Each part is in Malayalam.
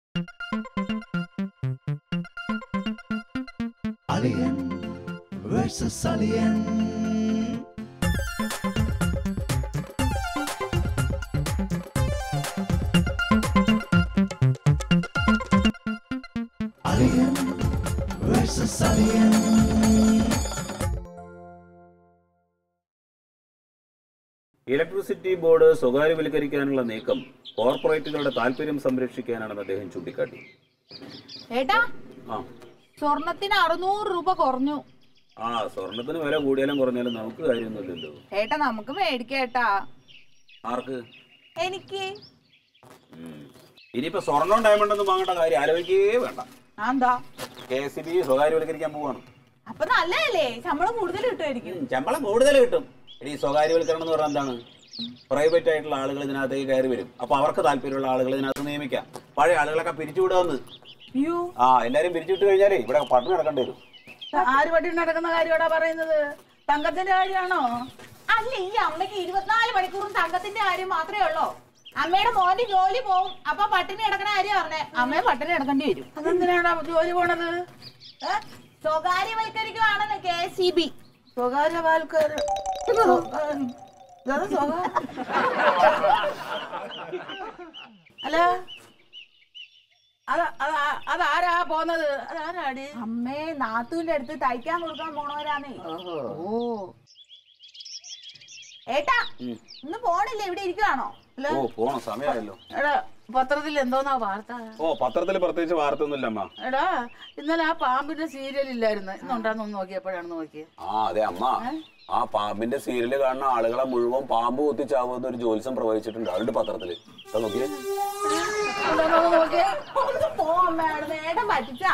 Alien versus Alien. Alien versus Alien. Electricity board സ്വകാര്യവൽക്കരിക്കാനുള്ള നീക്കം കോർപ്പറേറ്റുകളുടെ താല്പര്യം സംരക്ഷിക്കാനാണെന്ന് അദ്ദേഹം ചൂണ്ടിക്കാട്ടി ഏട്ടാ ആ സ്വർണത്തിന് അറുന്നൂറ് രൂപ കുറഞ്ഞു ആ സ്വർണത്തിന് വില കൂടിയാലും കുറഞ്ഞാലും നമുക്ക് കാര്യമൊന്നുമില്ലല്ലോ ഏട്ടാ നമുക്ക് മേടിക്കേട്ടാ ആർക്ക് എനിക്ക് ഉം. ഇനിയിപ്പോ സ്വർണം ഡയമണ്ടൊന്നും വാങ്ങേണ്ട കാര്യം ആലോചിക്കേ വേണ്ട ആ, എന്താ കെ എസ് ബി സ്വകാര്യവൽക്കരിക്കാൻ പോവാണ് അപ്പൊ നല്ലതല്ലേ ശമ്പളം കൂടുതൽ കിട്ടുമായിരിക്കും ഉം, ശമ്പളം കൂടുതൽ കിട്ടും ഇനി സ്വകാര്യവൽക്കരണം എന്ന് പറഞ്ഞാൽ എന്താണ് പ്രൈവറ്റ് ആയിട്ടുള്ള ആളുകൾ ഇതിനകത്തേക്ക് കയറി വരും അപ്പൊ അവർക്ക് താല്പര്യമുള്ള ആളുകൾ ഇതിനകത്ത് നിയമിക്കാം പഴയ ആളുകളൊക്കെ പിരിച്ചുവിടുമെന്ന് അയ്യോ ആ എല്ലാരും പിരിച്ചുവിട്ട് കഴിഞ്ഞാലേ ഇവിടെ പട്ടിണി നടക്കേണ്ടി വരും ആര് പട്ടി നടക്കുന്ന കാര്യമാടാ പറയുന്നത് തങ്കത്തിന്റെ കാര്യമാണോ അല്ല ഈ അമ്മയ്ക്ക് ഇരുപത്തിനാല് മണിക്കൂറും തങ്കത്തിന്റെ കാര്യം മാത്രമേ ഉള്ളൂ അമ്മയുടെ മോന്റെ ജോലി പോവും അപ്പൊ പട്ടിണി കിടക്കണ കാര്യം പറഞ്ഞേ അമ്മയെ പട്ടിണി കിടക്കേണ്ടി വരും അതെന്തിനാടാ ജോലി പോണത് ഏ? സ്വകാര്യവൽക്കരിക്കുവാണെന്ന് കെ സി ബി സ്വകാര്യവാൽക്കാര് ഇതാ സ്വകാര്യ അല്ല അത് അത് ആ- അതാരാ പോന്നത് അതാരാടി അമ്മേ നാത്തൂന്റെ അടുത്ത് തയ്ക്കാൻ കൊടുക്കാൻ പോണവരാന്നേ ഓ ഏട്ടാ ഉം. ഇന്ന് പോണില്ലേ ഇവിടെ ഇരിക്കുവാണോ ഓ പോണം സമയമായല്ലോ എടാ പത്രത്തിൽ എന്തോന്നാ വാർത്ത ഓ പത്രത്തിൽ പ്രത്യേകിച്ച് വാർത്ത ഒന്നുമില്ല അമ്മ എടാ ഇന്നലെ ആ പാമ്പിന്റെ സീരിയൽ ഇല്ലായിരുന്നു ഇന്നുണ്ടാന്ന് നോക്കിയപ്പോഴാണ് നോക്കിയത് ആ അതെ അമ്മ ആ പാമ്പിന്റെ സീരിയല് കാണുന്ന ആളുകളെ മുഴുവൻ പാമ്പ് കുത്തിച്ചാവുന്ന ഒരു ജോത്സ്യം പ്രവചിച്ചിട്ടുണ്ട് അവരുടെ പത്രത്തില് ഇതാ നോക്കിയേ എന്താണെന്ന് നോക്കിയേ ഒന്ന് പോ അമ്മ അവിടുന്ന് ഏട്ടൻ പറ്റിച്ചാ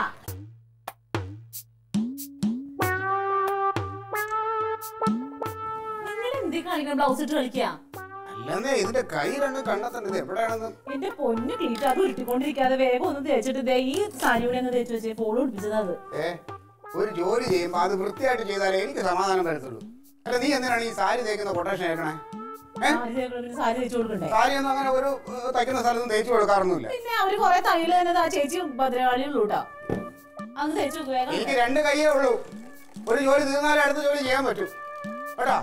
നിങ്ങൾ എന്തി കാണിക്കണം ബ്ലൗസ് ഇട്ട് കളിക്കാ അല്ലെന്നേ ഇതിന്റെ കൈ രണ്ടും കണ്ടെത്തണ്ടത് എവിടെയാണെന്ന് എന്റെ പൊന്നു ക്ലീറ്റ് അത് ഉരുട്ടിക്കൊണ്ടിരിക്കാതെ വേഗം ഒന്ന് തേച്ചിട്ട് ദേ ഈ സാരി കൂടെ ഒന്ന് തേച്ച് വെച്ചേ ഫോളോ പിടിപ്പിച്ചത് അത് ഏ ഒരു ജോലി ചെയ്യുമ്പോ അത് വൃത്തിയായിട്ട് ചെയ്താലേ എനിക്ക് സമാധാനം വരത്തുള്ളൂ അല്ല നീ എന്തിനാണ് ഈ സാരി തേക്കുന്ന കൊട്ടേഷൻ ഏക്കണേ ഏ സാരി തേക്കണ പിന്നെ സാരി തേച്ചു കൊടുക്കണ്ടേ സാരി ഒന്നും അങ്ങനെ ഒരു ഏ, തയ്ക്കുന്ന സ്ഥലത്തും തേച്ചു കൊടുക്കാറൊന്നുമില്ല പിന്നെ അവര് കൊറേ തയ്യല് തന്നെ ദാ ചേച്ചി ഭദ്രകാളിയുള്ളൂ കേട്ടോ അത് തേച്ചു നോക്ക് വേഗം എനിക്ക് രണ്ട് കൈയേ ഉള്ളൂ ഒരു ജോലി തീർന്നാലേ അടുത്ത ജോലി ചെയ്യാൻ പറ്റും കേട്ടാ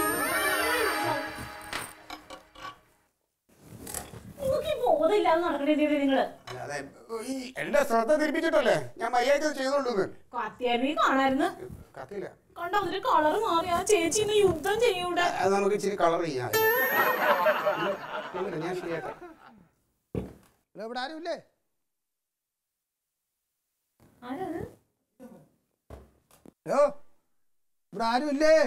നിങ്ങൾക്ക് ഈ ബോധമില്ലാതെ നടക്കണേ നിങ്ങള് അല്ലാതെ ഈ എന്റെ ശ്രദ്ധ തിരിപ്പിച്ചിട്ടല്ലേ ഞാൻ മര്യാദ ചെയ്തോളൂ കത്തിയായിരുന്നു കാണായിരുന്നു കത്തിയില്ല കണ്ടോ അതിന്റെ കളർ മാറി ആ ചേച്ചി ഇന്ന് യുദ്ധം ചെയ്യൂടെ അത് നമുക്ക് ഇച്ചിരി കളർ ചെയ്യാം ഇല്ല, ഞാൻ ശരിയാക്കാം ഇവിടെ ഇവിടെ ആരുമില്ലേ ആരത് ഹലോ ഇവിടെ ആരുമില്ലേ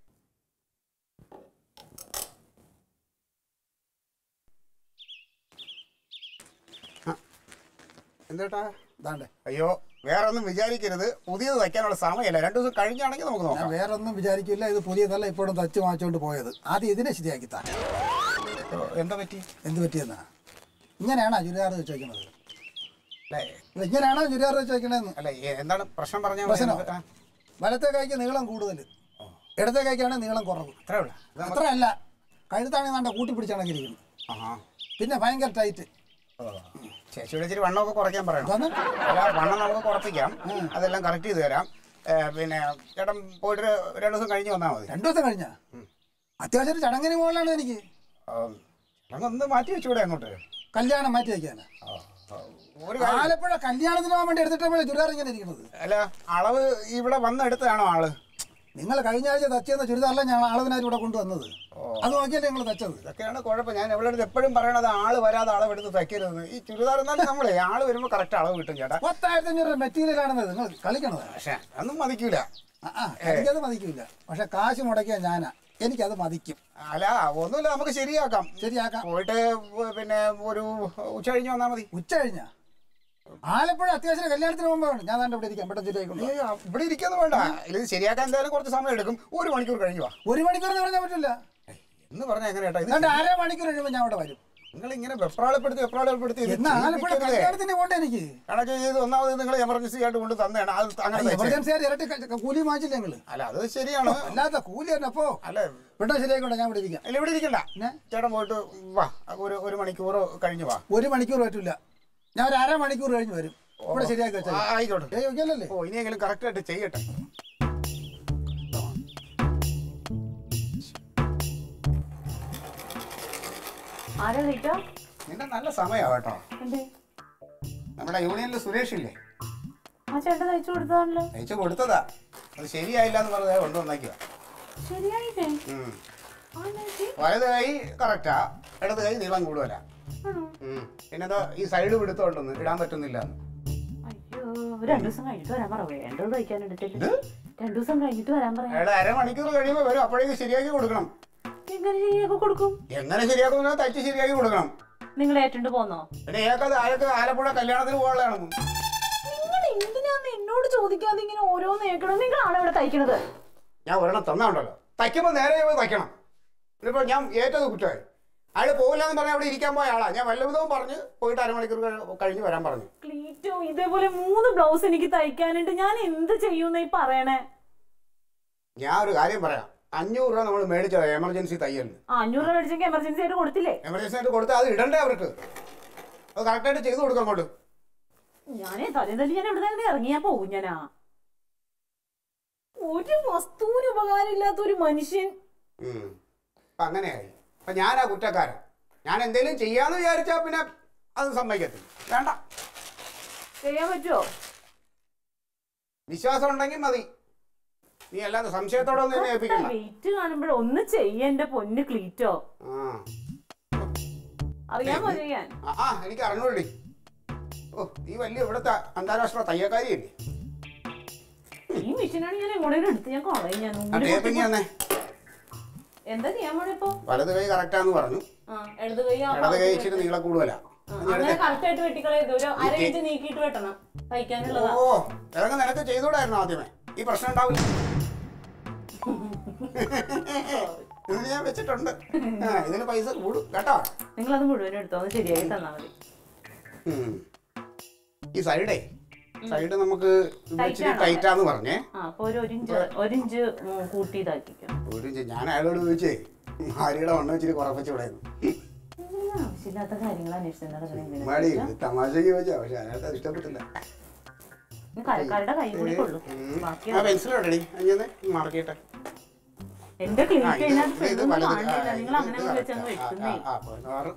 എന്തേട്ടാ ഇതാണ്ടേ അയ്യോ വേറെ ഒന്നും വിചാരിക്കരുത് പുതിയത് തയ്ക്കാനുള്ള സമയമല്ല രണ്ടു ദിവസം കഴിഞ്ഞാണെങ്കിൽ നമുക്ക് ഞാൻ നോക്കാം വേറെ ഒന്നും വിചാരിക്കില്ല ഇത് പുതിയതല്ല ഇപ്പോഴും തച്ച് വാങ്ങിച്ചുകൊണ്ട് പോയത് ആദ്യം ഇതിനെ ശരിയാക്കി താ എന്താ പറ്റി എന്ത് പറ്റിയെന്നാ ഇങ്ങനെയാണോ ചുരിദാർ വെച്ച് വയ്ക്കണത് അല്ലേ അല്ല ഇങ്ങനെയാണോ ചുരിദാർ വെച്ച് വയ്ക്കണതെന്ന് അല്ല എ- എന്താണ് പ്രശ്നം പറഞ്ഞാൽ പ്രശ്നോ വലത്തെ കൈക്ക് നീളം കൂടുതൽ ഇടത്തെ കൈക്കാണ് നീളം കുറവ് അത്രേ ഉള്ളൂ ഇത് നമുക്ക് അത്രയല്ല കഴുത്താണെങ്കിൽ നല്ല കൂട്ടി പിടിച്ചാണെങ്കിൽ ആഹാ പിന്നെ ഭയങ്കര ടൈറ്റ് ഓ. ചേച്ചിയുടെ ഇച്ചിരി വണ്ണമൊക്കെ കുറയ്ക്കാൻ പറയണം അതാണ് അല്ല വണ്ണം നമുക്ക് കുറപ്പിക്കാം അതെല്ലാം കറക്റ്റ് ചെയ്ത് തരാം ഏ, പിന്നെ ചേട്ടൻ പോയിട്ട് ഒരു രണ്ട് ദിവസം കഴിഞ്ഞ് വന്നാൽ മതി രണ്ടു ദിവസം കഴിഞ്ഞാ അത്യാവശ്യം ഒരു ചടങ്ങിന് മുകളിലാണ് എനിക്ക് ഉം, ചേട്ടൻ ഒന്ന് മാറ്റി വെച്ചുകൂടെ അങ്ങോട്ട് കല്യാണം മാറ്റി വയ്ക്കാനാ ആ, ആ, ഒരു കാര്യം ആലപ്പുഴ കല്യാണത്തിന് പോകാൻ വേണ്ടി എടുത്തിട്ടപ്പോഴേ ചുരിദാർ ഇങ്ങനെ ഇരിക്കുന്നത് അല്ല അളവ് ഇവിടെ വന്ന് എടുത്തതാണോ ആള് നിങ്ങൾ കഴിഞ്ഞ ആഴ്ച തച്ചെന്ന ചുരിദാറല്ല ഞാൻ അളവിനായിട്ട് ഇവിടെ കൊണ്ടുവന്നത് അത് നോക്കിയല്ലേ നിങ്ങൾ തച്ചത് ഇതൊക്കെയാണ് കുഴപ്പം ഞാൻ എവിടെ അടുത്ത് എപ്പോഴും പറയണത് ആള് വരാതെ അളവെടുത്ത് തയ്ക്കരുതെന്ന് ഈ ചുരിദാർ എന്നാലും നമ്മളെ ആള് വരുമ്പോൾ കറക്റ്റ് അളവ് കിട്ടും ചേട്ടാ പത്തായിരത്തി അഞ്ഞൂറ് മെറ്റീരിയൽ ആണെന്നത് നിങ്ങൾ കളിക്കണത് പക്ഷേ അതൊന്നും മതിക്കൂല ആ, ആ എനിക്കത് മതിക്കില്ല പക്ഷെ കാശ് മുടക്കിയ ഞാനാ എനിക്കത് മതിക്കും അല്ല ഒന്നുമില്ല നമുക്ക് ശരിയാക്കാം ശരിയാക്കാം പോയിട്ട് പിന്നെ ഒരു ഉച്ച കഴിഞ്ഞ് വന്നാൽ മതി ഉച്ച കഴിഞ്ഞാ ആലപ്പുഴ അത്യാവശ്യം കല്യാണത്തിന് പോകുമ്പോഴാണ് ഞാൻ തന്നെ ഇവിടെ ഇരിക്കാം പെട്ടെന്ന് ശരിയായിക്കൊണ്ട് അയ്യോ, ഇവിടെ ഇരിക്കുന്നു വേണ്ട ഇത് ശരിയാക്കാൻ എന്തായാലും കുറച്ച് സമയം എടുക്കും ഒരു മണിക്കൂർ കഴിഞ്ഞു വാ ഒരു മണിക്കൂർ എന്ന് പറഞ്ഞാൽ പറ്റില്ല എന്ന് പറഞ്ഞാൽ എങ്ങനെ ചേട്ടാ ഇത് രണ്ട് അര മണിക്കൂർ കഴിയുമ്പോൾ ഞാൻ ഇവിടെ വരും നിങ്ങൾ ഇങ്ങനെ വെപ്രാളപ്പെടുത്തി വെപ്രാളപ്പെടുത്തി ഇത് എന്നാ ആലപ്പുഴ ചെയ്യിപ്പിക്കരുതേ. കല്യാണത്തിന് പോകണ്ടേ എനിക്ക് കണക്ക് ചെയ്ത് ഒന്നാമത് നിങ്ങൾ എമർജൻസി ആയിട്ട് കൊണ്ട് തന്നെയാണ് അത് അങ്ങനെ തയ്ച്ചേ. എമർജൻസി ആയിട്ട് ഇരട്ടി ക- കൂലി വാങ്ങിച്ചില്ല നിങ്ങൾ അല്ല അത് ശരിയാണ് അല്ലാത്ത കൂലി തന്നെ അപ്പോ അല്ല പെട്ടെന്ന് ശരിയായിക്കോട്ടെ ഞാൻ ഇവിടെ ഇരിക്കാം അല്ല ഇവിടെ ഇരിക്കണ്ട പിന്നെ? ചേട്ടൻ പോയിട്ട് വാ ഒരു ഒരു മണിക്കൂർ കഴിഞ്ഞ് വാ ഒരു മണിക്കൂർ പറ്റില്ല ഞാൻ ഒരു അരമണിക്കൂർ കഴിഞ്ഞ് വരും ഇവിടെ ശരിയാക്കി വെച്ചാൽ ആ, ആയിക്കോട്ടെ ഏയ് ഓക്കെയല്ലേ ഓ ഇനിയെങ്കിലും കറക്റ്റ് ആയിട്ട് ചെയ്യട്ടെ ആരാ വിളിക്കാ നിന്റെ നല്ല സമയമാണ് കേട്ടോ എന്തേ നമ്മുടെ യൂണിയനിൽ സുരേഷ് ഇല്ലേ ആ ചേട്ടൻ തയ്ച്ചു കൊടുത്താണല്ലോ അയച്ചു കൊടുത്തതാ അത് ശരിയായില്ല എന്ന് പറഞ്ഞാൽ കൊണ്ടുവന്നേക്കുക ശരിയായില്ലേ ആ ചേച്ചി വലത് കൈ കറക്റ്റാ ഇടത് കൈ നീളം കൂടുതലാ ആണോ ഉം. പിന്നെ എന്താ ഈ സൈഡ് പിടുത്തോണ്ടെന്ന് ഇടാൻ പറ്റുന്നില്ല എന്ന്. അയ്യോ ഒരു രണ്ടു ദിവസം കഴിഞ്ഞിട്ട് വരാൻ പറ വേണ്ടത് തയ്ക്കാൻ എടുത്തിട്ട് രണ്ടു ദിവസം കഴിഞ്ഞിട്ട് വരാൻ പറയാം അയാൾ അരമണിക്കൂർ കഴിയുമ്പോൾ വരും അപ്പോഴേക്ക് ശരിയാക്കി കൊടുക്കണം എങ്ങനെ ശരിയാക്കി കൊടുക്കും എങ്ങനെ ശരിയാക്കുന്ന തയ്ച്ച് ശരിയാക്കി കൊടുക്കണം നിങ്ങൾ ഏറ്റണ്ട് പോന്നോ പിന്നെ ഏക്കത് അയാൾക്ക് ആലപ്പുഴ കല്യാണത്തിന് പോകാനുള്ളതാണ് നിങ്ങൾ എന്തിനാന്ന് എന്നോട് ചോദിക്കാതെ ഇങ്ങനെ ഓരോന്ന് കേൾക്കണം നിങ്ങളാണ് ഇവിടെ തയ്ക്കണത് ഞാൻ ഒരെണ്ണം തന്നുണ്ടല്ലോ തയ്ക്കുമ്പോൾ നേരെ പോയി തയ്ക്കണം ഇതിപ്പോൾ ഞാൻ ഏറ്റത് കുറ്റമായി അയാൾ പോകില്ല എന്ന് പറഞ്ഞാൽ അവിടെ ഇരിക്കാൻ പോയ ആളാ ഞാൻ വല്ലവിധവും പറഞ്ഞ് പോയിട്ട് അരമണിക്കൂർ കഴി- കഴിഞ്ഞ് വരാൻ പറഞ്ഞു ക്ലീറ്റോ ഇതേപോലെ മൂന്ന് ബ്ലൗസ് എനിക്ക് തയ്ക്കാനുണ്ട് ഞാൻ എന്ത് ചെയ്യൂന്നാ ഈ പറയണേ ഞാൻ ഒരു കാര്യം പറയാം അഞ്ഞൂറ് രൂപ നമ്മൾ മേടിച്ചത് എമർജൻസി തയ്യലിന് ആ അഞ്ഞൂറ് രൂപ മേടിച്ചെങ്കിൽ എമർജൻസി ആയിട്ട് കൊടുത്തില്ലേ എമർജൻസി ആയിട്ട് കൊടുത്താൽ അത് ഇടണ്ടേ അവർക്ക് അത് കറക്റ്റായിട്ട് ചെയ്തു കൊടുക്കാം അങ്ങോട്ട് ഞാനേ തലേ തല്ലി ഞാൻ ഇവിടെ നിന്ന് ഇറങ്ങിയാ പോകും ഞാനാ ഒരു വസ്തുവിന് ഉപകാരമില്ലാത്ത ഒരു മനുഷ്യൻ ഉം. അപ്പൊ അങ്ങനെയായി അപ്പൊ ഞാനാ കുറ്റക്കാരൻ ഞാൻ എന്തെങ്കിലും ചെയ്യാന്ന് വിചാരിച്ചാ പിന്നെ അത് സമ്മതിക്കത്തില്ല വേണ്ട ചെയ്യാൻ പറ്റുമോ വിശ്വാസം ഉണ്ടെങ്കിൽ മതി നീ അല്ലാതെ സംശയത്തോടെ ഒന്നും എന്നെ ഏൽപ്പിക്കണ്ട വെയിറ്റ് കാണുമ്പോഴേ ഒന്ന് ചെയ്യന്റെ പൊന്ന് ക്ലീറ്റോ ആ അറിയാമോ ചെയ്യാൻ ആ, ആ എനിക്ക് അറിഞ്ഞൂടി ഓ നീ വലിയ ഇവിടുത്തെ അന്താരാഷ്ട്ര തയ്യക്കാരിയല്ലേ ഈ മെഷീനാണ് ഞാൻ എങ്ങോട്ടേലും എടുത്ത് ഞാൻ കളയും ഞാൻ ആ നൂല് ടേപ്പിങ് പൊട്ടി- തന്നെ എന്താ ചെയ്യാൻ പോണേ ഇപ്പൊ വലത് കൈ കറക്റ്റാന്ന് പറഞ്ഞു ആ ഇടത് കൈ ആ ഇടത് കൈ ഇച്ചിരി നീളം കൂടുതലാ ആ, അങ്ങനെ കറക്റ്റ് ആയിട്ട് വെട്ടിക്കളയത് ഒരു അര ഇഞ്ച് നീക്കിയിട്ട് വെട്ടണം തയ്ക്കാനുള്ളതാ ഓ ഇറങ്ങി നിനക്ക് ചെയ്തുകൂടായിരുന്നു ആദ്യമേ ഈ പ്രശ്നം ഉണ്ടാവില്ല ഇതിന് ഞാൻ വെച്ചിട്ടുണ്ട് ആ ഇതിന് പൈസ കൂടും കേട്ടോ നിങ്ങൾ അത് മുഴുവൻ എടുത്തോ അത് ശരിയാക്കി തന്നാ മതി ഉം. ഈ സൈഡേ സൈഡ് നമുക്ക് ഇത് ഇച്ചിരി ആണോ? ടൈറ്റാന്ന് പറഞ്ഞേ ആ അപ്പൊ ഒരു ഒരു ഇഞ്ച് ഒരു ഇഞ്ച് ഉം, കൂട്ടി ഇതാക്കിക്കോ ഒരു ഇഞ്ച് ഞാൻ അയാളോട് ചോദിച്ചേ ഭാര്യയുടെ വണ്ണം ഇച്ചിരി കുറപ്പിച്ചു വിടായിരുന്നു ഇങ്ങനെ ആവശ്യമില്ലാത്ത കാര്യങ്ങൾ അന്വേഷിച്ച് നടക്കണേ എന്തിനാ? മടി തമാശക്ക് ചോദിച്ചാ പക്ഷെ അയാൾക്ക് അത് ഇഷ്ടപ്പെട്ടില്ല ഇനി കരക്കാരുടെ കൈ കൂടി കൊള്ളു ഉം. ബാക്കി ആ പെൻസിൽ ഇടടി അങ്ങനെ മറക്കിട്ടെ എന്റെ ആ, ക്ലീറ്റ് ഇത് അതിനകത്ത് ഇത് ഒന്നും വലത്. ആ, കാണില്ല നിങ്ങൾ ഇത് അങ്ങനെ ഇത് വെച്ചങ്ങ് correct. ആ, വെക്കുന്നേ ആ, ആ, പതിനാറ്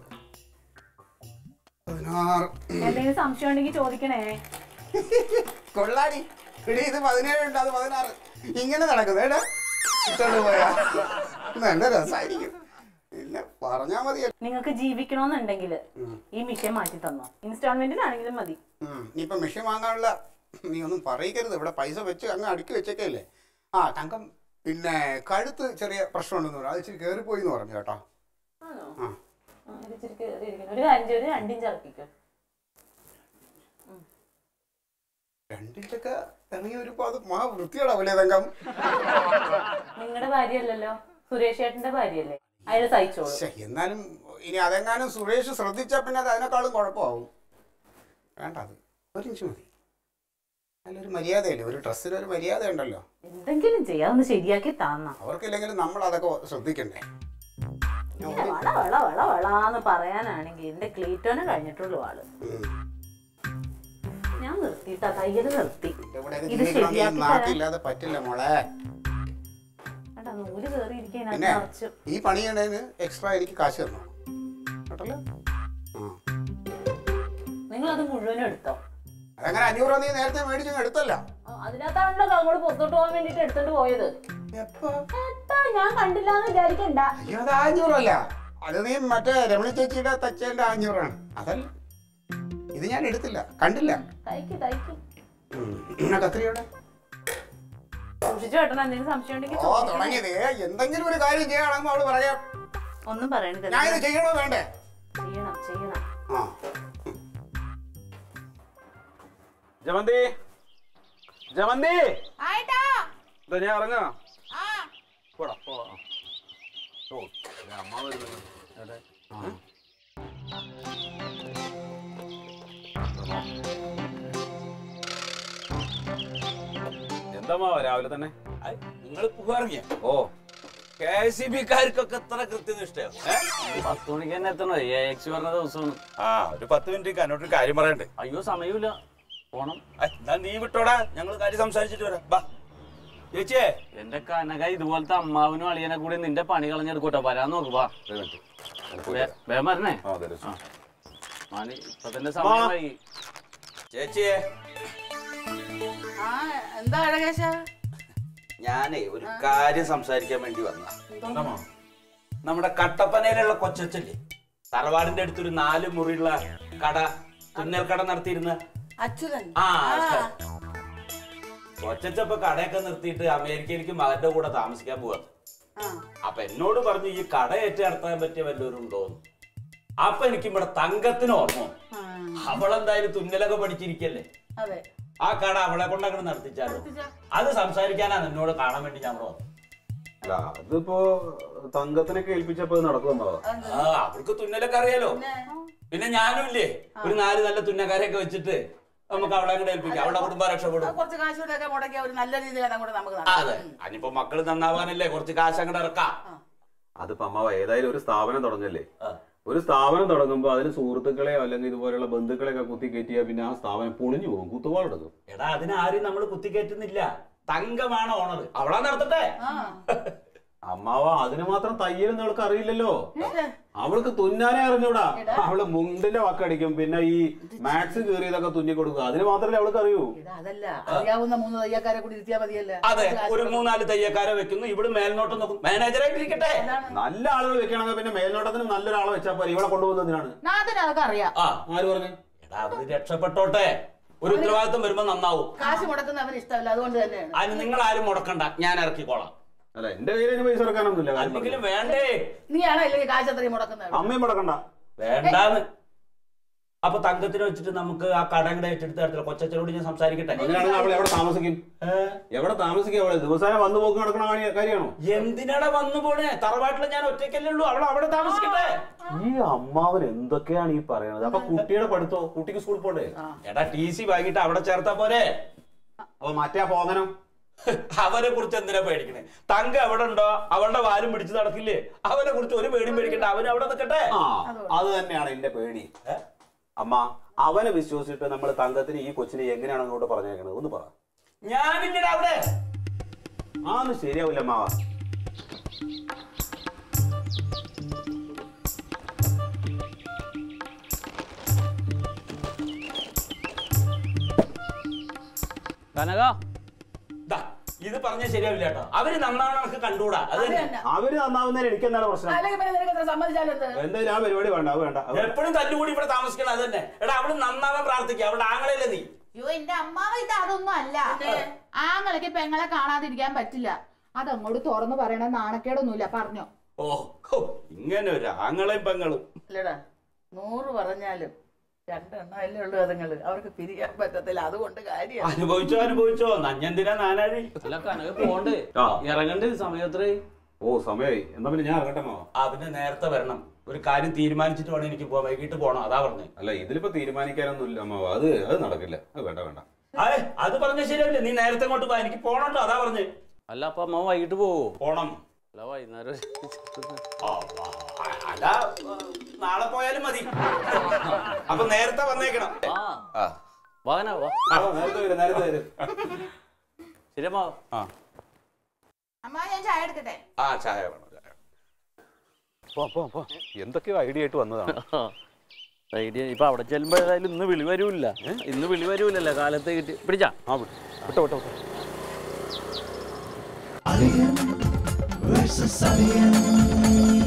പതിനാറ് എന്തെങ്കിലും സംശയം ഉണ്ടെങ്കിൽ ചോദിക്കണേ കൊള്ളാടി എടി ഇത് പതിനേഴ് ഉണ്ട് അത് പതിനാറ് ഇങ്ങനെ നടക്കുന്നത് ഏടാ ഇട്ടോണ്ട് പോയാ നല്ല രസമായിരിക്കും പിന്നെ പറഞ്ഞാ മതി നിങ്ങൾക്ക് ജീവിക്കണമെന്നുണ്ടെങ്കിൽ ഉം. ഈ മിഷൻ മാറ്റി തന്നോ ഇൻസ്റ്റാൾമെന്റിനാണെങ്കിലും മതി ഇനിയിപ്പം മെഷീൻ വാങ്ങാനുള്ള നീ ഒന്നും പറയിക്കരുത് ഇവിടെ പൈസ വെച്ച് അങ്ങ് അടുക്കി വെച്ചേക്കല്ലേ ആ തങ്കം പിന്നെ കഴുത്ത് ചെറിയ പ്രശ്നമുണ്ടെന്ന് പറഞ്ഞു അത് ഇച്ചിരി കയറിപ്പോയി എന്ന് പറഞ്ഞു കേട്ടോ ആണോ ആ ആ, ഇത് ഇച്ചിരി കേറിയിരിക്കുന്നു. ഒരു കാര്യം ചെയ്ത് രണ്ടിഞ്ച് ഇറക്കിക്കോ രണ്ടിഞ്ചൊക്കെ ഇറങ്ങി വരുമ്പോ അത് മാ വൃത്തിയോടാവൂലേ തങ്കം നിങ്ങളുടെ ഭാര്യയല്ലല്ലോ സുരേഷ് ചേട്ടന്റെ ഭാര്യയല്ലേ അയാൾ തയ്ച്ചോളൂ ശ്ശെ, എന്നാലും ഇനി അതെങ്ങാനും സുരേഷ് ശ്രദ്ധിച്ചാൽ പിന്നെ അത് അതിനേക്കാളും കുഴപ്പമാവും വേണ്ട അത് ഒരു ഇഞ്ച് മതി നല്ലൊരു മര്യാദയല്ലേ ഒരു ഡ്രസ്സിന് ഒരു മര്യാദ ഉണ്ടല്ലോ എന്തെങ്കിലും ചെയ്യാതൊന്ന് ശരിയാക്കി താന്ന അവർക്കില്ലെങ്കിലും നമ്മൾ അതൊക്കെ ശ്രദ്ധിക്കണ്ടേ ഞാൻ ഒരു- വള വള വള വളാന്ന് പറയാനാണെങ്കിൽ എന്റെ ക്ലീറ്റോനെ കഴിഞ്ഞിട്ടുള്ളൂ ആള് ഉം. ഞാൻ നിർത്തിട്ടാ തയ്യല് നിർത്തി ഇവിടെയൊക്കെ ഇത് ജീവിക്കണം നീ ശരിയാക്കി തരാൻ നാട്ടില്ലാതെ പറ്റില്ല മോളെ എടാ നൂല് കയറിയിരിക്കാൻ പിന്നെ നിറച്ചു ഈ പണി ചെയ്യണതിന് എക്സ്ട്രാ എനിക്ക് കാശ് തന്നു കേട്ടല്ലോ ആ നിങ്ങൾ അത് മുഴുവനും എടുത്തോ അതങ്ങനെ അഞ്ഞൂറ് രൂപ നീ നേരത്തെ മേടിച്ചു എടുത്തല്ല ആ, അതിനകത്താണല്ലോ അങ്ങോട്ട് പുറത്തോട്ട് പോകാൻ വേണ്ടിട്ട് എടുത്തോണ്ട് പോയത് എപ്പോ ഏട്ടാ ഞാൻ കണ്ടില്ല എന്ന് വിചാരിക്കണ്ട അയ്യോ അത് അഞ്ഞൂറല്ല അത് നീ മറ്റേ രമണി ചേച്ചിയുടെ തച്ചേന്റെ അഞ്ഞൂറാണ് അതല്ല ഇത് ഞാൻ എടുത്തില്ല കണ്ടില്ല തയ്ക്ക് തയ്ക്ക് ഉം. പിന്നെ കത്രിയോടെ സൂക്ഷിച്ചു കേട്ടോ എന്തെങ്കിലും സംശയം ഉണ്ടെങ്കിൽ ഓ തുടങ്ങിയത് ഏ, എന്തെങ്കിലും ഒരു കാര്യം ചെയ്യണമെന്ന് അവള് പറയാം ഒന്നും പറയണില്ല ഞാൻ ഇത് ചെയ്യണോ വേണ്ടേ ചെയ്യണം ചെയ്യണം ആ ജമന്തി ജമന്തി ആയിട്ടാ ഇതാ ഞാൻ ഇറങ്ങാ ആ പോടാ പോ ഓ ദേ അമ്മ വരുന്നു എവിടെ? ആ. എന്താ മാവ രാവിലെ തന്നെ നിങ്ങൾ പുക ഇറങ്ങിയ ഓ കെ എസ് സി ബിക്കാർക്കൊക്കെ എത്ര കൃത്യനിഷ്ഠയോ പത്ത് മണിക്ക് തന്നെ എത്തണോ എ എക്സ് പറഞ്ഞ ദിവസമാണ് ആ ഒരു പത്ത് മിനിറ്റ് എന്നോട്ടൊരു കാര്യം പറയണ്ടേ അയ്യോ സമയമില്ല പോണം ആ, എന്നാ നീ വിട്ടോടാ ഞങ്ങൾ കാര്യം സംസാരിച്ചിട്ട് വരാം ബാ ചേച്ചിയേ എന്റെ കനക ഇതുപോലത്തെ അമ്മാവനും അളിയനെ കൂടി നിന്റെ പണി കളഞ്ഞെടുക്കൂട്ടോ വരാൻ നോക്ക് വാ വേ- വേഗം വരണേ ആ, അതെ, അതെ. മാണി ഇപ്പൊ തന്നെ സമയം വൈകി ചേച്ചിയെ ആ എന്താ അഴകേശ ഞാനേ ഒരു കാര്യം സംസാരിക്കാൻ വേണ്ടി വന്ന നമ്മുടെ കട്ടപ്പനയിലുള്ള കൊച്ചല്ലേ തറവാടിന്റെ അടുത്തൊരു നാല് മുറിയുള്ള കട തുന്നൽ കട നടത്തിയിരുന്ന അച്യുതൻ ആ കൊച്ചപ്പ കടയൊക്കെ നിർത്തിയിട്ട് അമേരിക്കയിലേക്ക് മകന്റെ കൂടെ താമസിക്കാൻ പോവാ ആ അപ്പൊ എന്നോട് പറഞ്ഞു ഈ കട ഏറ്റു നടത്താൻ പറ്റിയ വല്ലവരും ഉണ്ടോന്ന് അപ്പൊ എനിക്ക് ഇവിടെ തങ്കത്തിന് ഓർമ്മ വന്നു. ആ, അവളെന്തായാലും തുന്നലൊക്കെ പഠിച്ചിരിക്കല്ലേ അതെ ആ കട അവളെ കൊണ്ട് അങ്ങനെ നടത്തിച്ചാലോ അത് സംസാരിക്കാനാണ് എന്നോട് കാണാൻ വേണ്ടി ഞാൻ ഇവിടെ വന്നത്. അല്ല അതിപ്പോ തങ്കത്തിനൊക്കെ ഏൽപ്പിച്ചപ്പോ ഇത് നടക്കുമെന്നോ ആ അവൾക്ക് തുന്നലൊക്കെ അറിയാലോ പിന്നെ ഞാനും ഇല്ലേ ഒരു നാല് നല്ല തുന്നക്കാരെയൊക്കെ വെച്ചിട്ട് നമുക്ക് അവളെ കൂടെ ഏൽപ്പിക്കാം അവളുടെ കുടുംബം രക്ഷപ്പെടും അത് കുറച്ച് കാശൂടെ ഒക്കെ മുടക്കി ഒരു നല്ല രീതിയിൽ അങ്ങോട്ട് നമുക്ക് ആ, നടത്താം. അതെ അതിപ്പോ മക്കള് നന്നാവാനല്ലേ കുറച്ച് കാശ് അങ്ങോട്ട് ഇറക്കാം അതിപ്പോ അമ്മാവ ഏതായാലും ഒരു സ്ഥാപനം തുടങ്ങല്ലേ ആ. ഒരു സ്ഥാപനം തുടങ്ങുമ്പോ അതിന് സുഹൃത്തുക്കളെയോ അല്ലെങ്കിൽ ഇതുപോലെയുള്ള ബന്ധുക്കളെയൊക്കെ കുത്തി കയറ്റിയാൽ പിന്നെ ആ സ്ഥാപനം പൊളിഞ്ഞു പോകും കുത്തുപാടെടുക്കും എടാ അതിനാരും നമ്മൾ കുത്തിക്കയറ്റുന്നില്ല തങ്കമാണ് ഓണർ അവളാ നടത്തട്ടെ ആ അമ്മാവ അതിന് മാത്രം തയ്യലും അവൾക്ക് അറിയില്ലല്ലോ അവൾക്ക് തുന്നാനേ അറിഞ്ഞൂടാ അവള് മുണ്ടിന്റെ വക്കടിക്കും പിന്നെ ഈ മാക്സ് കീറിയതൊക്കെ തുന്നി കൊടുക്കും അതിന് മാത്രമല്ലേ അവൾക്ക് അറിയൂ ഇത് അതല്ല അറിയാവുന്ന മൂന്ന് തയ്യക്കാരെ കൂടി ഇരുത്തിയാ മതിയല്ല അതെ ഒരു മൂന്നാല് തയ്യക്കാരെ വെക്കുന്നു ഇവിടെ മേൽനോട്ടം നോക്കും മാനേജറായിട്ടിരിക്കട്ടെ നല്ല ആളുകൾ വെക്കണമെങ്കിൽ പിന്നെ മേൽനോട്ടത്തിന് നല്ലൊരാളെ വെച്ചാൽ പോലെ ഇവളെ കൊണ്ടുപോകുന്നതിനാണ് നാഥന് അതൊക്കെ അറിയാം ആ ആര് പറഞ്ഞു എടാ അവര് രക്ഷപ്പെട്ടോട്ടെ ഒരു ഉത്തരവാദിത്വം വരുമ്പോ നന്നാവും കാശ് മുടക്കുന്ന അവന് ഇഷ്ടമല്ല അതുകൊണ്ട് തന്നെയാണ് അതിന് നിങ്ങൾ ആരും മുടക്കണ്ട ഞാൻ ഇറക്കിക്കോളാം അല്ല എന്റെ കയ്യിൽ അതിന് പൈസ ഇറക്കാനൊന്നുമില്ല കാര്യം അല്ലെങ്കിലും പറഞ്ഞാ. വേണ്ടേ നീയാണോ ഇല്ലെങ്കിൽ കാശ് അത്രയും മുടക്കുന്നത് അമ്മയും മുടക്കണ്ട വേണ്ടാന്ന് അപ്പൊ തങ്കത്തിന് വെച്ചിട്ട് നമുക്ക് ആ കടയുടെ ഏറ്റെടുത്ത് തരത്തില്ല കൊച്ചച്ഛനോട് ഞാൻ സംസാരിക്കട്ടെ അങ്ങനെയാണെങ്കിൽ അവൾ എവിടെ താമസിക്കും എവിടെ താമസിക്കും അവള് ദിവസേന വന്നു പോക്ക് നടക്കണ കാര്യ- കാര്യമാണോ എന്തിനാടാ വന്നു പോണേ തറവാട്ടിൽ ഞാൻ ഒറ്റയ്ക്കല്ലേ ഉള്ളൂ അവൾ അവിടെ താമസിക്കട്ടെ ഈ അമ്മാവൻ എന്തൊക്കെയാണ് ഈ പറയണത് അപ്പൊ കുട്ടിയുടെ പഠിത്തോ കുട്ടിക്ക് സ്കൂളിൽ പോണ്ടേ എടാ ടി സി വാങ്ങിയിട്ട് അവിടെ ചേർത്താ പോരെ അപ്പൊ മറ്റേ പോകനം അവനെ കുറിച്ച് എന്തിനാ പേടിക്കണേ തങ്ക എവിടെ ഉണ്ടോ അവളുടെ വാലും പിടിച്ച് നടക്കില്ലേ അവനെ കുറിച്ച് ഒരു പേടിയും പേടിക്കണ്ട അവൻ അവിടെ നിൽക്കട്ടെ ആ അത് തന്നെയാണ് എന്റെ പേടി ഏ? അമ്മ അവനെ വിശ്വസിച്ചിട്ട് നമ്മൾ തങ്കത്തിന് ഈ കൊച്ചിനെ എങ്ങനെയാണ് അങ്ങോട്ട് പറഞ്ഞേക്കണത് ഒന്ന് പറ ഞാനില്ലടാ അവിടെ ആന്ന് ശരിയാവില്ല അമ്മാവ കനക ദാ, ഇത് പറഞ്ഞാൽ ശരിയാവില്ല കേട്ടോ അവര് നന്നാവണം നമുക്ക് കണ്ടുകൂടാ അത് അത് തന്നെ. തന്നെ അവര് നന്നാവുന്നതിന് എനിക്ക് എന്താണ് പ്രശ്നം അല്ലെങ്കിൽ പിന്നെ നിനക്ക് എത്ര സമ്മതിച്ചാലെന്ത് എന്തായാലും ആ പരിപാടി വേണ്ട അത് വേണ്ട അത് എപ്പോഴും തല്ലുകൂടി ഇവിടെ താമസിക്കണം അത് തന്നെ എടാ അവള് നന്നാവാൻ പ്രാർത്ഥിക്കുക അവളുടെ ആങ്ങളല്ലേ നീ അയ്യോ എന്റെ അമ്മാവ ഇത് അതൊന്നും അല്ല ആങ്ങളയ്ക്ക് പെങ്ങളെ കാണാതിരിക്കാൻ പറ്റില്ല അതങ്ങോട്ട് തുറന്നു പറയണ നാണക്കേടൊന്നുമില്ല പറഞ്ഞോ ഓ ഹോ, ഇങ്ങനെ ഒരു ആങ്ങളെയും പെങ്ങളും അല്ലടാ നൂറ് പറഞ്ഞാലും രണ്ടെണ്ണം അല്ലേ ഉള്ളൂ അതുങ്ങള് അവർക്ക് പിരിയാൻ പറ്റത്തില്ല അതുകൊണ്ട് കാര്യം അനുഭവിച്ചോ അനുഭവിച്ചോ നഞ്ഞെന്തിനാ നാനാഴി അല്ല കനക പോണ്ട് ആ. ഇറങ്ങണ്ട് സമയത്രേ ഓ സമയമായി എന്നാ പിന്നെ ഞാൻ ഇറങ്ങട്ടെ മാവ ആ പിന്നെ നേരത്തെ വരണം ഒരു കാര്യം തീരുമാനിച്ചിട്ട് വേണം എനിക്ക് പോവാൻ വൈകിട്ട് പോണം അതാ പറഞ്ഞേ അല്ല ഇതിലിപ്പോ തീരുമാനിക്കാനൊന്നും ഇല്ല അമ്മാവ അത് അത് നടക്കില്ല അത് വേണ്ട വേണ്ട അതെ അത് പറഞ്ഞ ശരിയല്ലേ നീ നേരത്തെ കൊണ്ട് പോ എനിക്ക് പോണട്ടോ അതാ പറഞ്ഞേ അല്ല അപ്പൊ അമ്മ വൈകിട്ട് പോവോ പോണം അല്ല വൈകുന്നേരം ആ, ആ, അല്ല ആ, നാളെ പോയാലും മതി അപ്പൊ നേരത്തെ വന്നേക്കണം ആ ആ വാഹന വാ ആ, നേരത്തെ വരും നേരത്തെ വരും ശരി അമ്മ ആ അമ്മ ഞാൻ ചായ എടുക്കട്ടെ ആ ചായ വേണം ചായ പോ, പോ, പോ. എന്തൊക്കെയോ ഐഡിയ ആയിട്ട് വന്നതാണ് ഐഡിയ ഇപ്പൊ അവിടെ ചെല്ലുമ്പോ ഏതായാലും ഇന്ന് വിളി വരൂല്ല ഇന്ന് വിളി വരൂലല്ലോ കാലത്ത് കിട്ടി പിടിച്ചാ ആ വിട്ടോ വിട്ടോ വിട്ടോ വിട്ടോ. Alien versus Alien.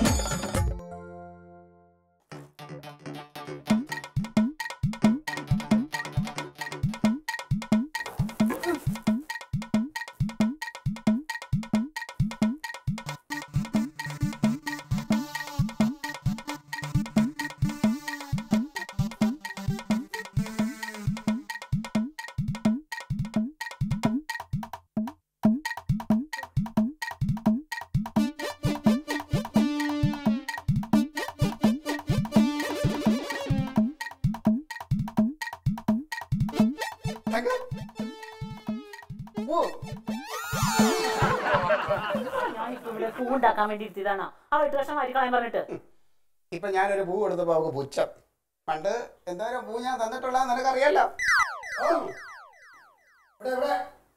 വെച്ചിട്ട് പൂ ഉണ്ടാക്കാൻ വേണ്ടി ഇരുത്തിയതാണ് ആ എട്ട് വർഷം വരി കളയാൻ പറഞ്ഞിട്ട് ഇപ്പൊ ഞാനൊരു പൂ കൊടുത്തപ്പോ അവക്ക് പുച്ഛം പണ്ട് എന്തോരം പൂ ഞാൻ തന്നിട്ടുള്ള നിനക്കറിയാലോ ഓ. ഇവിടെ, ഇവിടെ.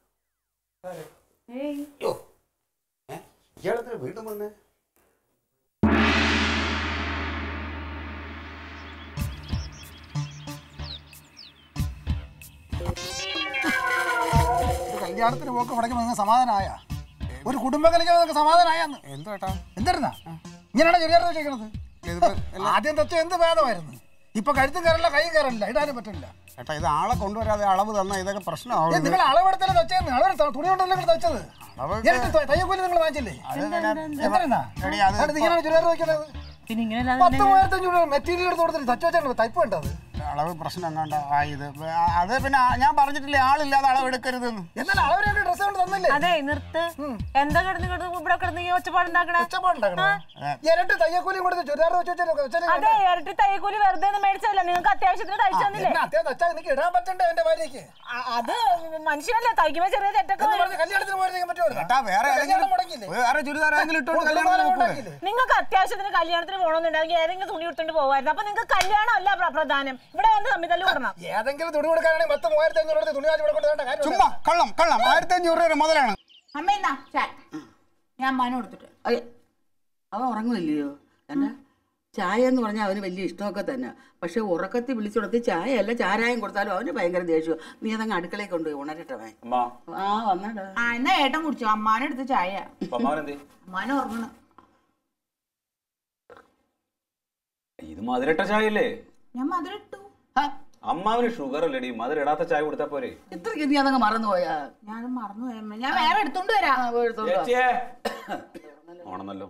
അയ്യോ. ഏ? ഇയാളെത്ര വീണ്ടും വന്നേ ഒരു കല്യാണത്തിന് പോക്ക് മുടക്കുമ്പോൾ നിങ്ങൾക്ക് സമാധാനമായ ഒരു കുടുംബം കളിക്കാൻ നിങ്ങൾക്ക് സമാധാനമായെന്ന് എന്തോ ഏട്ടാ എന്തായിരുന്നാ ഇങ്ങനെയാണ് ചെറിയ ചോദിക്കണത് ആദ്യം തച്ച എന്ത് ഭേദമായിരുന്നു ഇപ്പൊ കഴുത്തും കയറില്ല കൈയും കയറില്ല ഇടാനും പറ്റില്ല ഏട്ടാ ഇത് ആളെ കൊണ്ടുവരാതെ അളവ് തന്ന ഇതൊക്കെ ഏ, പ്രശ്നമാവും നിങ്ങൾ അളവെടുത്തല്ലേ തച്ചേന്ന് അളവ് തുണി കൊണ്ടല്ലേ നിങ്ങൾ തച്ചത് അളവ് എനിക്ക് ത- തയ്യക്കൂലി നിങ്ങൾ വാങ്ങിച്ചില്ലേ എന്തായിരുന്നാ എടി, അത് എന്നിട്ട് ഇങ്ങനെയാണ് ചുരിദാർ ചോദിക്കണത് പിന്നെ ഇങ്ങനെ പത്ത് മൂവായിരത്തി അഞ്ഞൂറ് മെറ്റീരിയൽ എടുത്ത് കൊടുത്തിട്ട് തച്ചു വെച്ചാണ് തയ്പ്പ് വേണ്ടത് അളവ് പ്രശ്നം എങ്ങാണ്ട ആയത് അത് പിന്നെ ആ- ഞാൻ പറഞ്ഞിട്ടില്ലേ ആളില്ലാതെ അളവ് എടുക്കരുതെന്ന് എന്നാലും അളവിനെ ഡ്രസ്സ് കൊണ്ട് തന്നില്ലേ അതെ നിർത്ത് എന്താ കിടന്ന് കിടന്ന് ഇവിടെ കിടന്ന് ഈ ഒച്ചപ്പാടുണ്ടാക്കണ ഒച്ചപ്പാടുണ്ടാക്കണോ ഇരട്ടി തയ്യക്കൂലിയും കൊടുത്ത് ചുരിദാർ വെച്ച് വെച്ചാൽ അതെ ഇരട്ടി തയ്യക്കൂലി വെറുതെ ഒന്നും മേടിച്ചല്ല നിങ്ങൾക്ക് അത്യാവശ്യത്തിന് തയ്ച്ചു തന്നില്ലേ എന്നെ അത്യാവശ്യം തച്ചാൽ എനിക്ക് ഇടാൻ പറ്റണ്ടേ എന്റെ ഭാര്യയ്ക്ക് അ- അത് മനുഷ്യനല്ലേ തയ്ക്കുമ്പോ ചെറിയ തെറ്റൊക്കെ എന്ന് വരും. പറഞ്ഞ് കല്യാണത്തിന് പോയിരുന്നെങ്കിൽ പറ്റുമോ ഏട്ടാ വേറെ കല്യാണം ഏതെങ്കിലും മുടങ്ങിയില്ലേ വേറെ ചുരിദാർ ഏതെങ്കിലും ഇട്ടോണ്ട് കല്യാണം കുടുംബകാലം നോക്കൂലേ? മുടങ്ങിയില്ലേ? നിങ്ങൾക്ക് അത്യാവശ്യത്തിന് കല്യാണത്തിന് പോകണമെന്നുണ്ടെങ്കിൽ ഏതെങ്കിലും തുണി എടുത്തോണ്ട് പോകുമായിരുന്നു അപ്പൊ നിങ്ങൾക്ക് കല്യാണം അല്ല പ്ര- പ്രധാനം ഇവിടെ വന്ന് തമ്മിൽ തല്ലു കൂടണം ഏതെങ്കിലും തുണി കൊടുക്കാനാണെങ്കിൽ പത്ത് മൂവായിരത്തി അഞ്ഞൂറ് എടുത്ത് തുണി വാങ്ങി ഇവിടെ കൊണ്ടുവരേണ്ട കാര്യം ചുമ്മാ കള്ളം കള്ളം ആയിരത്തി അഞ്ഞൂറ് രൂപ മുതലാണ് അമ്മ എന്നാ ചായ ഞാൻ മന കൊടുത്തിട്ട് അയ്യ, അവൻ ഉറങ്ങുന്നില്ലയോ എന്താ ചായ എന്ന് പറഞ്ഞാൽ അവന് വലിയ ഇഷ്ടമൊക്കെ തന്നെ പക്ഷെ ഉറക്കത്തിൽ വിളിച്ചുകൊടുത്ത് ചായ അല്ല ചാരായം കൊടുത്താലും അവന് ഭയങ്കര ദേഷ്യം നീ അതങ്ങ് അടുക്കളയിൽ കൊണ്ടുപോയി ഉണരട്ടെ അവൻ അമ്മ ആ വന്നടാ ആ എന്നാ ഏട്ടൻ കുടിച്ചോ അമ്മാനെടുത്ത് ചായ അമ്മാവനെന്തേ അമ്മാന ഉറങ്ങണം ഇത് മധുരട്ട ചായ അല്ലേ ഞാൻ മധുരം ഇട്ടു അമ്മാവിന് ഷുഗർ അല്ലേടി മധുരം ഇടാത്ത ചായ കൊടുത്താ പോരെ ഇത്രയ്ക്ക് നീ അതങ്ങ് മറന്നുപോയാ ഞാൻ മറന്നു പോയി അമ്മ. ഞാൻ വേറെ എടുത്തോണ്ട് വരാം ആ, പോയി എടുത്തോണ്ട് വാ. ചേച്ചിയെ ഓണെന്നല്ലോ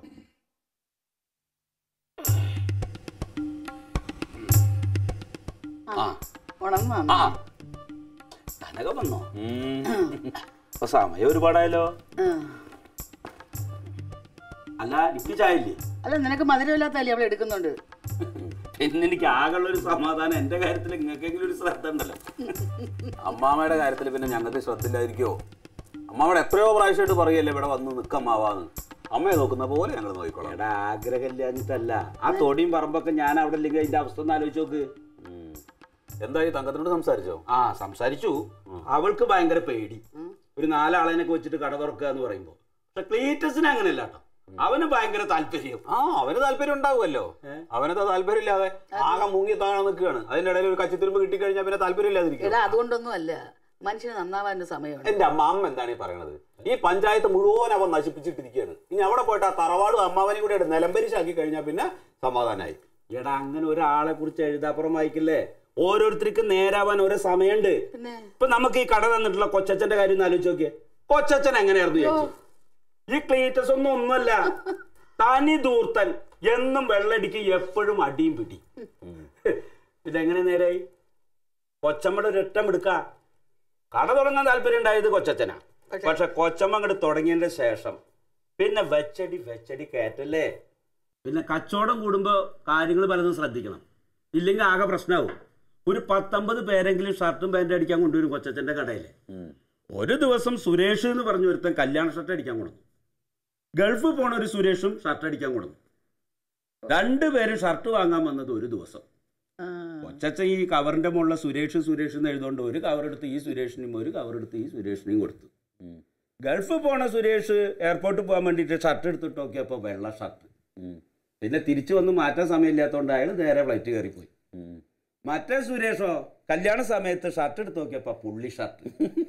ആ ഉണർന്നോ? ആ കനക വന്നോ ഇപ്പൊ സമയം ഒരുപാടായല്ലോ ആ. അല്ല എനിക്ക് ചായ ഇല്ലേ അല്ല നിനക്ക് മധുരമില്ലാത്തല്ലേ അവൾ എടുക്കുന്നുണ്ട് പിന്നെ എനിക്ക് ആകെയുള്ള ഒരു സമാധാനം എന്റെ കാര്യത്തിൽ നിങ്ങൾക്കെങ്കിലും ഒരു ശ്രദ്ധ ഉണ്ടല്ലോ അമ്മാമ്മയുടെ കാര്യത്തിൽ പിന്നെ ഞങ്ങൾക്ക് ശ്രദ്ധയില്ലായിരിക്കോ അമ്മാമ്മയുടെ എത്രയോ പ്രാവശ്യമായിട്ട് പറയല്ലേ ഇവിടെ വന്ന് നിൽക്ക അമ്മാവാന്ന് അമ്മയെ നോക്കുന്ന പോലെ ഞങ്ങൾ നോക്കിക്കോളാം എടാ ആഗ്രഹമില്ലാഞ്ഞിട്ടല്ല ആ തൊടിയും പറമ്പൊക്കെ ഞാൻ അവിടെ ഇല്ലെങ്കിൽ അതിന്റെ അവസ്ഥ ഒന്ന് ആലോചിച്ച് നോക്ക് ഉം. എന്തായി തങ്കത്തിനോട് സംസാരിച്ചോ ആ സംസാരിച്ചു അവൾക്ക് ഭയങ്കര പേടി ഒരു നാലാളെനൊക്കെ വെച്ചിട്ട് കട തുറക്കുക എന്ന് പറയുമ്പോ പക്ഷെ ക്ലീറ്റസിന് അങ്ങനെയല്ല കേട്ടോ അവന് ഭയങ്കര താല്പര്യം ആ അവന് താല്പര്യം ഉണ്ടാവുമല്ലോ അവനത് താല്പര്യം ഇല്ലാതെ ആകെ മുങ്ങി താഴെ നിൽക്കുകയാണ് അതിന്റെ ഇടയിൽ ഒരു കച്ചിത്തുരുമ്പ് കിട്ടിക്കഴിഞ്ഞാൽ പിന്നെ താല്പര്യം ഇല്ലാതിരിക്കും എടാ അതുകൊണ്ടൊന്നും അല്ല മനുഷ്യന് നന്നാവാൻ്റെ സമയമുണ്ട് എന്റെ അമ്മ അമ്മ എന്താണ് ഈ പറയണത് ഈ പഞ്ചായത്ത് മുഴുവൻ അവൻ നശിപ്പിച്ചിട്ടിരിക്കുകയാണ് ഇനി അവിടെ പോയിട്ട് ആ തറവാടും അമ്മാവനെയും കൂടെ നിലംപരിശാക്കി കഴിഞ്ഞാൽ പിന്നെ സമാധാനമായി എടാ അങ്ങനെ ഒരാളെ കുറിച്ച് എഴുതാപ്പുറം വായിക്കില്ലേ ഓരോരുത്തർക്കും നേരാവാൻ ഓരോ സമയമുണ്ട് പിന്നെ ഇപ്പൊ നമുക്ക് ഈ കട തന്നിട്ടുള്ള കൊച്ചച്ഛന്റെ കാര്യം ഒന്ന് ആലോചിച്ച് നോക്കിയേ കൊച്ചച്ഛൻ എങ്ങനെയായിരുന്നു ചേച്ചി ഈ ക്ലീറ്റസ് ഒന്നും ഒന്നുമല്ല തനി ദൂർത്തൻ എന്നും വെള്ളടിക്ക് എപ്പോഴും അടിയും പിടി ഇതെങ്ങനെ നേരായി കൊച്ചമ്മയുടെ ഒരൊറ്റം എടുക്ക കട തുടങ്ങാൻ താല്പര്യം ഉണ്ടായത് കൊച്ചച്ഛനാ പക്ഷെ കൊച്ചമ്മ അങ്ങോട്ട് തുടങ്ങിയതിന്റെ ശേഷം പിന്നെ വെച്ചടി വെച്ചടി കയറ്റല്ലേ പിന്നെ കച്ചവടം കൂടുമ്പോ കാര്യങ്ങൾ പലതും ശ്രദ്ധിക്കണം ഇല്ലെങ്കിൽ ആകെ പ്രശ്നമാവും ഒരു പത്തൊമ്പത് പേരെങ്കിലും ഷർട്ടും പാൻറ്റും അടിക്കാൻ കൊണ്ടുവരും കൊച്ചച്ഛന്റെ കടയിൽ ഒരു ദിവസം സുരേഷ് എന്ന് പറഞ്ഞ ഒരുത്തൻ കല്യാണ ഷർട്ട് അടിക്കാൻ കൊടുക്കും ഗൾഫ് പോണ ഒരു സുരേഷും ഷർട്ട് അടിക്കാൻ കൊടുക്കും രണ്ടുപേരും ഷർട്ട് വാങ്ങാൻ വന്നത് ഒരു ദിവസം ആ, കൊച്ചച്ഛൻ ഈ കവറിന്റെ മുകളിൽ സുരേഷ് സുരേഷ് എന്ന് എഴുതുകൊണ്ട് ഒരു കവർ എടുത്ത് ഈ സുരേഷിനും ഒരു കവർ എടുത്ത് ഈ സുരേഷിനെയും കൊടുത്തു ഗൾഫ് പോണ സുരേഷ് എയർപോർട്ടിൽ പോകാൻ വേണ്ടിയിട്ട് ഷർട്ട് എടുത്തിട്ട് നോക്കിയപ്പോൾ വെള്ള ഷർട്ട് പിന്നെ തിരിച്ചു വന്ന് മാറ്റാൻ സമയമില്ലാത്തതുകൊണ്ട് അയാൾ നേരെ ഫ്ലൈറ്റ് കയറിപ്പോയി മറ്റേ സുരേഷോ കല്യാണ സമയത്ത് ഷർട്ട് എടുത്ത് നോക്കിയപ്പോ പുള്ളി ഷർട്ട്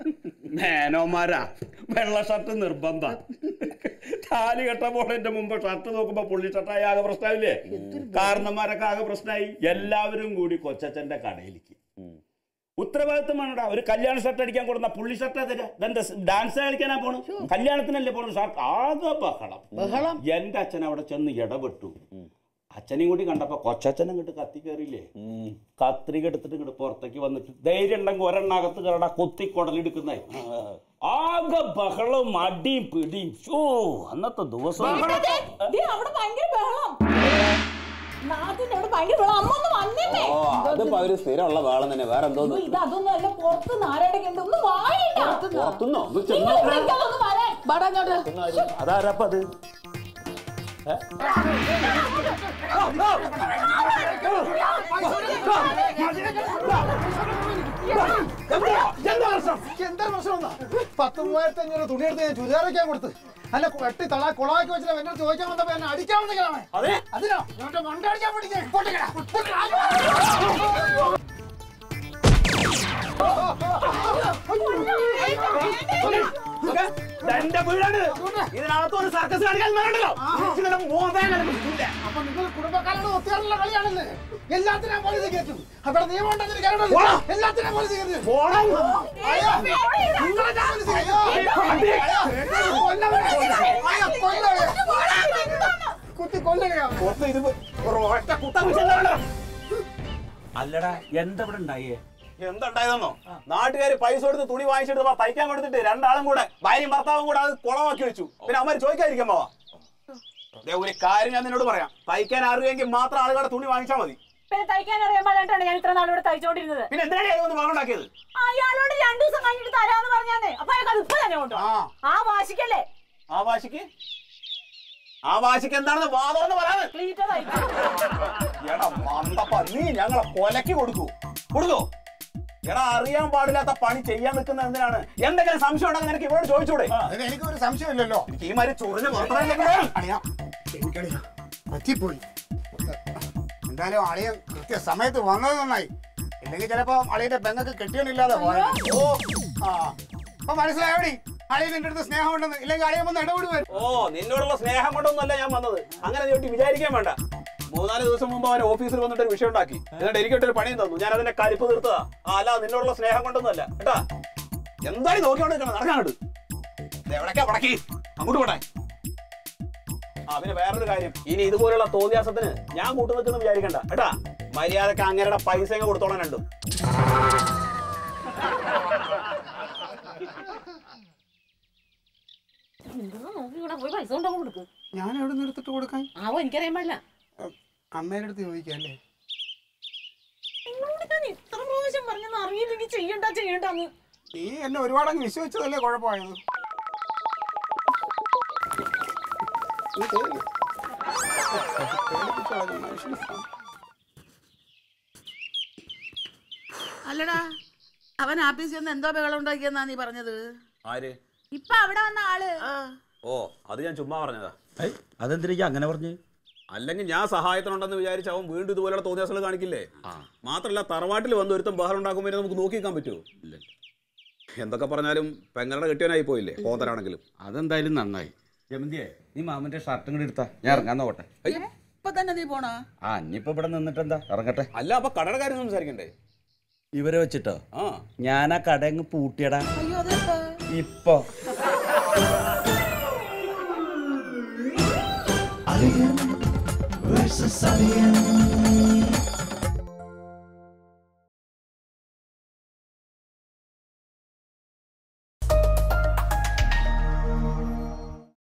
മേനോമാരാ വെള്ള ഷർട്ട് നിർബന്ധ താലി കെട്ടാൻ പോണതിന്റെ മുമ്പ് ഷർട്ട് നോക്കുമ്പോ പുള്ളി ഷർട്ടായി ആകെ പ്രശ്നമില്ലേ കാരണന്മാരൊക്കെ ആകെ പ്രശ്നമായി എല്ലാവരും കൂടി കൊച്ചച്ഛന്റെ കടയിലേക്ക് ഉത്തരവാദിത്വം വേണടാ ഒരു കല്യാണ ഷർട്ട് അടിക്കാൻ കൊടുന്ന പുള്ളി ഷർട്ട് തരാ ഇതെന്താ ഡാൻസ് കളിക്കാനാ പോണു കല്യാണത്തിനല്ലേ പോണു ഷർട്ട് ആകെ ബഹളം ബഹളം എന്റെ അച്ഛൻ അവിടെ ചെന്ന് ഇടപെട്ടു അച്ഛനെയും കൂടി കണ്ടപ്പോ കൊച്ചച്ഛൻ അങ്ങോട്ട് കത്തി കയറിയില്ലേ കത്രിക എടുത്തിട്ട് ഇങ്ങോട്ട് പുറത്തേക്ക് വന്നിട്ട് ധൈര്യം ഉണ്ടെങ്കിൽ ഒരെണ്ണകത്ത് കയറടാ കൊത്തി കുടലെടുക്കുന്നേ ആകെ ബഹളവും അടിയും പിടിയും ഷോ അന്നത്തെ ദിവസം ദേ, അവിടെ ഭയങ്കര ബഹളം നാട്ടിന്റെ അവിടെ ഭയങ്കര ബഹളം അമ്മ ഒന്ന് വന്നേ ഓ അതിപ്പോ അവര് സ്ഥിരമുള്ള വേളം തന്നെ വേറെ എന്തോന്ന് ഇത് അതൊന്നും അല്ല പുറത്ത് നാരടക്കുണ്ട് ഒന്ന് വായിട്ടാ പുറത്തുനിന്നോ നിങ്ങൾ വിളിക്കാതെ ഒന്ന് വരാൻ അതാരപ്പ അത് എന്താ പ്രശ്നം എന്നാ? പത്ത് മൂവായിരത്തി അഞ്ഞൂറ് തുണി എടുത്ത് ഞാൻ ചുരിദാറയ്ക്കാൻ കൊടുത്ത് അല്ല വെട്ടി തള കുളമാക്കി വെച്ചിട്ട് എന്നോട് ചോദിക്കാൻ വന്നപ്പോ എന്നെ അടിക്കാൻ വന്നിക്കണമേ അതെ അതിനോ ഇവന്റെ മണ്ട അടിക്കാൻ പഠിക്കാൻ പൊട്ടിക്കടാ പൊട്ടിക്കടാ. എന്റെ വീടാണ് ഇതിനകത്ത് ഒരു സർക്കസ് കാണിക്കാൻ വരണ്ടല്ലോ ഇതിനെ മോതാൻ അപ്പൊ നിങ്ങൾ കുടുംബക്കാരുടെ ഒത്തുകാരുള്ള കളിയാണല്ലേ എല്ലാത്തിനും ഞാൻ പോലീസ് കയറ്റും അവിടെ നിയമം ഉണ്ടെന്നൊരു കാരണമില്ല. പോടാ. എല്ലാത്തിനും പോലീസ് കയറ്റും പോണം അയ്യോ, നിങ്ങളെ ഞാൻ പോലീസ് കയറ്റും. അയ്യോ, അയ്യോ, കൊല്ലവനെ. അയ്യോ, കൊല്ലവനെ. കുത്തി കൊല്ലണയോ പുറത്ത് ഇത് ഒറ്റ കുത്താൻ വെച്ചല്ലോ അല്ലടാ എന്താ ഇവിടെ ഉണ്ടായേ എന്തുണ്ടായതെന്നോ നാട്ടുകാര് പൈസ കൊടുത്ത് തുണി വാങ്ങിച്ചിട്ട് വാ തയ്ക്കാൻ കൊടുത്തിട്ട് രണ്ടാളും കൂടെ ഭാര്യയും ഭർത്താവും കൂടെ അത് കുളമാക്കി വെച്ചു പിന്നെ അമ്മ ചോദിക്കാതിരിക്കാൻ പോവാ ദേ, ഒരു കാര്യം ഞാൻ നിന്നോട് പറയാം തയ്ക്കാൻ അറിയുമെങ്കിൽ മാത്രം ആളുകളുടെ തുണി വാങ്ങിച്ചാൽ മതി പിന്നെ തയ്ക്കാൻ അറിയാൻ പാടായിട്ടാണ് ഞാൻ ഇത്ര നാളിവിടെ തയ്ച്ചോണ്ടിരുന്നത് പിന്നെ എന്തിനാണ് ഒന്ന് വാങ്ങണ്ടാക്കിയത് അയാളോട് രണ്ടു ദിവസം കഴിഞ്ഞിട്ട് തരാന്ന് പറഞ്ഞാന്നേ അപ്പൊ അയാൾക്ക് അത് ഇപ്പൊ തന്നെ കൊണ്ടു ആ ആ വാശിക്കല്ലേ ആ വാശിക്ക് ആ വാശിക്ക് എന്താണെന്ന് വാദമെന്ന് പറയാതെ ക്ലീറ്റ തയ്ക്കും എടാ മണ്ടപ്പ നീ ഞങ്ങളെ കൊലക്ക് കൊടുക്കൂ കൊടുക്കോ എടാ അറിയാൻ പാടില്ലാത്ത പണി ചെയ്യാൻ നിൽക്കുന്ന എന്തിനാണ് എന്തെങ്കിലും സംശയം ഉണ്ടെങ്കിൽ നിനക്ക് ഇവരോട് ചോദിച്ചൂടെ അതിന് എനിക്കൊരു സംശയമില്ലല്ലോ എനിക്ക് ഈ മാതിരി ചൊറിഞ്ഞ മാത്രമേ അളിയാ എനിക്കറിയാം പറ്റിപ്പോയി എന്തായാലും അളിയൻ കൃത്യ സമയത്ത് വന്നത് നന്നായി ഇല്ലെങ്കിൽ ചിലപ്പോ അളിയന്റെ പെങ്ങൾക്ക് കെട്ടിയൊന്നില്ലാതെ പോയത് ഓ ആ അപ്പൊ മനസ്സിലായോടി അളിയൻ എന്റെ അടുത്ത് സ്നേഹം ഉണ്ടെന്ന് ഇല്ലെങ്കിൽ അളിയൻ വന്ന് ഇടപെടുവരും ഓ നിന്നോടുള്ള സ്നേഹം കൊണ്ടൊന്നുമല്ല ഞാൻ വന്നത് അങ്ങനെ നീട്ടി വിചാരിക്കാൻ വേണ്ട മൂന്നാല് ദിവസം മുമ്പ് അവൻ ഓഫീസിൽ വന്നിട്ട് ഒരു വിഷയം ഉണ്ടാക്കി എന്നിട്ട് എനിക്കിട്ടൊരു പണിയും തന്നു ഞാൻ അതിന്റെ കരിപ്പ് തീർത്തതാ ആ അല്ല നിന്നോടുള്ള സ്നേഹം കൊണ്ടൊന്നുമല്ല കേട്ടാ എന്തായാലും നോക്കിയോണ്ട് നിൽക്കണം നടക്കാങ്ങോട്ട് എവിടേക്കാ പടക്കി അങ്ങോട്ട് പോട്ടെ ആ പിന്നെ വേറൊരു കാര്യം ഇനി ഇതുപോലുള്ള തോന്നിയാസത്തിന് ഞാൻ കൂട്ടു നിൽക്കുന്നു വിചാരിക്കണ്ട കേട്ടാ മര്യാദക്ക് അങ്ങനെയുടെ പൈസ അങ്ങ് കൊടുത്തോളാൻ രണ്ടും പോയി പൈസ കൊണ്ടോ കൊടുക്കും ഞാൻ എവിടെ നിന്ന് എടുത്തിട്ട് കൊടുക്കാൻ ആവോ എനിക്കറിയാൻ പാടില്ല അമ്മയുടെ അടുത്ത് ചോദിക്കാം അല്ലേ നിങ്ങളോട് ഞാൻ ഇത്ര പ്രാവശ്യം പറഞ്ഞെന്ന് അറിയില്ലെങ്കിൽ ചെയ്യണ്ട ചെയ്യണ്ടെന്ന് നീ എന്നെ ഒരുപാടങ്ങ് വിശ്വസിച്ചതല്ലേ കുഴപ്പമായത് നീ ചെയ്യില്ല. പേടിപ്പിച്ച് കളഞ്ഞു മനുഷ്യനെ. അല്ലടാ അവൻ ആഫീസിൽ നിന്ന് എന്തോ ബഹളം ഉണ്ടാക്കിയെന്നാ നീ പറഞ്ഞത് ആര് ഇപ്പൊ അവിടെ വന്ന ആള് ഓ അത് ഞാൻ ചുമ്മാ പറഞ്ഞതാ അതെന്തിനാ അങ്ങനെ പറഞ്ഞു അല്ലെങ്കിൽ ഞാൻ സഹായത്തിനുണ്ടെന്ന് വിചാരിച്ച് അവൻ വീണ്ടും ഇതുപോലുള്ള തോന്നിയാസങ്ങൾ കാണിക്കില്ലേ മാത്രല്ല തറവാട്ടിൽ വന്ന് ഒരുത്തം ബഹളം ഉണ്ടാക്കുമ്പോൾ നമുക്ക് നോക്കി നിൽക്കാൻ പറ്റുമോ എന്തൊക്കെ പറഞ്ഞാലും പെങ്ങളുടെ കെട്ടിയവനായി പോയില്ലേ പോതരാണെങ്കിലും അതെന്തായാലും നന്നായി ജമന്തിയെ നീ മാമന്റെ ഷർട്ടും കൂടി എടുത്താ ഞാൻ ഇറങ്ങാൻ നോക്കട്ടെ ഇപ്പൊ തന്നെ നീ പോണോ ആ ഇനിയിപ്പോ ഇവിടെ നിന്നിട്ട് എന്താ ഇറങ്ങട്ടെ അല്ല അപ്പൊ കടയുടെ കാര്യം സംസാരിക്കണ്ടേ ഇവരെ വെച്ചിട്ടോ ആ ഞാൻ ആ കട അങ്ങ് പൂട്ടിയടാ അയ്യോ അതെപ്പോ ഇപ്പൊ Alien versus Alien.